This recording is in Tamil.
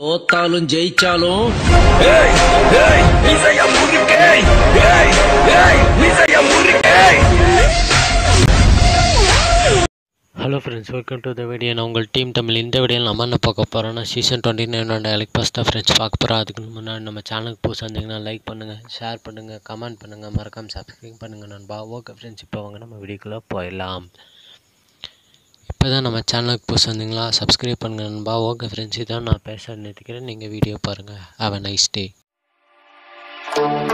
தோத்தாலும் ஜெயிச்சாலும் ஏய் ஏய் இசைய முறுக்கே ஏய் ஏய் இசைய முறுக்கே hello friends welcome to the video நான் உங்கள் டீம் தமிழ் இந்த வீடியோவில் நம்ம என்ன பார்க்க போகிறோம்னா சீசன் டுவெண்ட்டி நைனோட எலக்ட் பாஸ் தான் ஃப்ரெண்ட்ஸ் பார்க்க போகிறோம் அதுக்கு முன்னாடி நம்ம சேனலுக்கு புதுசாக இருந்தீங்கன்னா லைக் பண்ணுங்கள் ஷேர் பண்ணுங்கள் கமெண்ட் பண்ணுங்கள் மறக்காம சப்ஸ்கிரைப் பண்ணுங்கள் நண்பா ஓகே ஃப்ரெண்ட்ஸ் இப்போ வாங்க நம்ம வீடியோக்குள்ளே போயிடலாம் இப்போ தான் நம்ம சேனலுக்கு புதுசாக இருந்தீங்களா சப்ஸ்கிரைப் பண்ணுங்கள் நண்பா ஓகே ஃப்ரெண்ட்ஸ் இதான் நான் பேச நிறுத்திக்கிறேன் நீங்கள் வீடியோ பாருங்கள் ஹாவ் அ நைஸ் டே